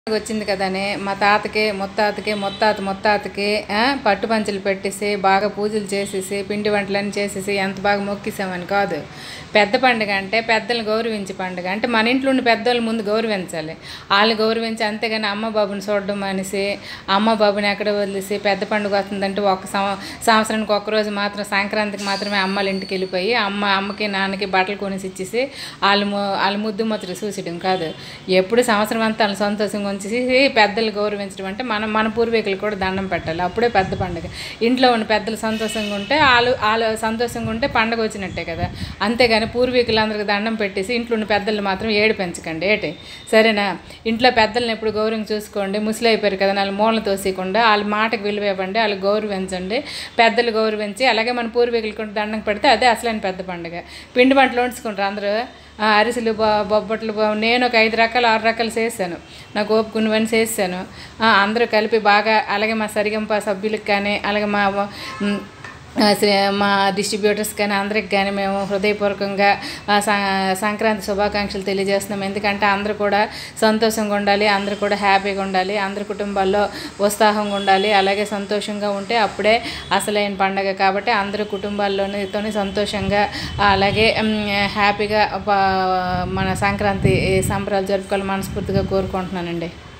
వచ్చింది కదని మా తాతకి ముత్తాతకి ముత్తాత ముత్తాతకి ఆ, పట్టు పంచలు పెట్టేసి బాగా పూజలు చేసేసి పిండి వంటలన్నీ చేసేసి ఎంత బాగా మొక్కేసామని కాదు పెద్ద పండుగ అంటే పెద్దలు గౌరవించే పండుగ అంటే మన ఇంట్లో ఉన్న పెద్దోళ్ళ ముందు గౌరవించాలి వాళ్ళు గౌరవించి అంతేగాని అమ్మ బాబుని చూడడం అనేసి అమ్మ బాబుని ఎక్కడ వదిలేసి పెద్ద పండుగ వస్తుందంటే ఒక సంవ సంవత్సరానికి ఒక రోజు మాత్రం సంక్రాంతికి మాత్రమే అమ్మల ఇంటికి వెళ్ళిపోయి అమ్మ అమ్మకి నాన్నకి బట్టలు కొనేసి ఇచ్చేసి వాళ్ళు ము- వాళ్ళ ముద్దు ముచ్చట చూసడం కాదు ఎప్పుడు సంవత్సరం అంతా వాళ్ళని సంతోషంగా ఉంచేసి పెద్దలు గౌరవించడం అంటే మనం మన పూర్వీకులు కూడా దండం పెట్టాలి అప్పుడే పెద్ద పండుగ ఇంట్లో ఉన్న పెద్దలు సంతోషంగా ఉంటే వాళ్ళు వాళ్ళు సంతోషంగా ఉంటే పండగ వచ్చినట్టే కదా అంతేగాని పూర్వీకులందరికీ దండం పెట్టేసి ఇంట్లో ఉన్న పెద్దలు మాత్రం ఏడు పెంచకండి ఏటి సరేనా ఇంట్లో పెద్దల్ని ఎప్పుడు గౌరవం చూసుకోండి ముసలి అయిపోయారు కదా వాళ్ళు మూలన తోసేయకుండా వాళ్ళ మాటకు విలువ ఇవ్వండి వాళ్ళు గౌరవించండి పెద్దలు గౌరవించి అలాగే మన పూర్వీకులకు కూడా దండం పెడితే అదే అసలైన పెద్ద పండుగ పిండి వంటలు వండుకుంటారు అందరూ ఆ, అరిసెలు బొ బొబ్బట్లు బొ- నేను ఒక ఐదు రకాలు ఆరు రకాలు చేశాను నాకు ఓపుకున్నవన్నీ చేశాను ఆ, అందరూ కలిపి బాగా అలాగే మా సరిగంప సభ్యులకు కానీ అలాగే మా మ్, ఆ, శ్రీ- మా డిస్ట్రిబ్యూటర్స్ కానీ అందరికి కానీ మేము హృదయపూర్వకంగా ఆ, స- సంక్రాంతి శుభాకాంక్షలు తెలియజేస్తున్నాం ఎందుకంటే అందరూ కూడా సంతోషంగా ఉండాలి అందరూ కూడా హ్యాపీగా ఉండాలి అందరి కుటుంబాల్లో ఉత్సాహంగా ఉండాలి అలాగే సంతోషంగా ఉంటే అప్పుడే అసలైన పండగ కాబట్టి అందరూ కుటుంబాల్లోనితోని సంతోషంగా ఆ, అలాగే మ్, హ్యాపీగా ప- మన సంక్రాంతి సంబరాలు జరుపుకోవాలని మనస్ఫూర్తిగా కోరుకుంటున్నానండి